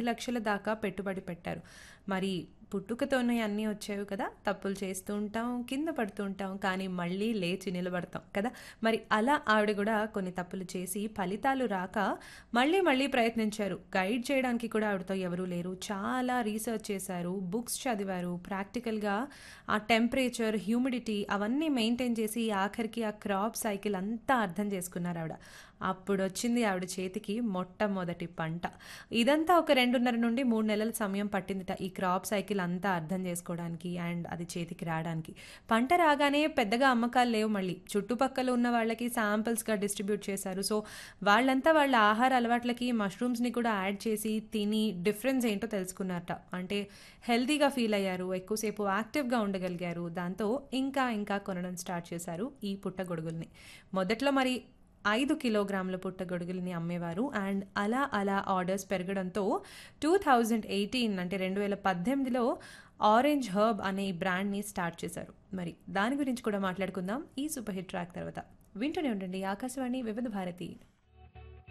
లక్షల దాకా పెట్టుబడి పెట్టారు మరి పుట్టుకతోనే అన్నీ వచ్చాయి కదా తప్పులు చేస్తూ ఉంటాం కింద పడుతూ ఉంటాం కానీ మళ్ళీ లేచి నిలబడతాం కదా మరి అలా ఆవిడ కూడా కొన్ని తప్పులు చేసి ఫలితాలు రాక మళ్ళీ మళ్ళీ ప్రయత్నించారు గైడ్ చేయడానికి కూడా ఆవిడతో ఎవరూ లేరు చాలా రీసెర్చ్ చేశారు బుక్స్ చదివారు ప్రాక్టికల్గా ఆ టెంపరేచర్ హ్యూమిడిటీ అవన్నీ మెయింటైన్ చేసి ఆఖరికి ఆ క్రాప్ సైకిల్ అంతా అర్థం చేసుకున్నారు ఆవిడ అప్పుడు వచ్చింది ఆవిడ చేతికి మొట్టమొదటి పంట ఇదంతా ఒక రెండున్నర నుండి మూడు నెలల సమయం పట్టిందిట ఈ క్రాప్ సైకిల్ అంతా అర్థం చేసుకోవడానికి అండ్ అది చేతికి రావడానికి పంట రాగానే పెద్దగా అమ్మకాలు లేవు మళ్ళీ చుట్టుపక్కల ఉన్న వాళ్ళకి శాంపిల్స్గా డిస్ట్రిబ్యూట్ చేశారు సో వాళ్ళంతా వాళ్ళ ఆహార అలవాట్లకి మష్రూమ్స్ని కూడా యాడ్ చేసి తిని డిఫరెన్స్ ఏంటో తెలుసుకున్నారట అంటే హెల్తీగా ఫీల్ అయ్యారు ఎక్కువసేపు యాక్టివ్గా ఉండగలిగారు దాంతో ఇంకా ఇంకా కొనడం స్టార్ట్ చేశారు ఈ పుట్టగొడుగుల్ని మొదట్లో మరి ఐదు కిలోగ్రాముల పుట్టగొడుగుల్ని అమ్మేవారు అండ్ అలా అలా ఆర్డర్స్ పెరగడంతో టూ థౌజండ్ ఎయిటీన్ అంటే రెండు వేల పద్దెనిమిదిలో ఆరెంజ్ హర్బ్ అనే ఈ బ్రాండ్ని స్టార్ట్ చేశారు మరి దాని గురించి కూడా మాట్లాడుకుందాం ఈ సూపర్ హిట్ ట్రాక్ తర్వాత వింటూనే ఉండండి ఆకాశవాణి వివిధ భారతి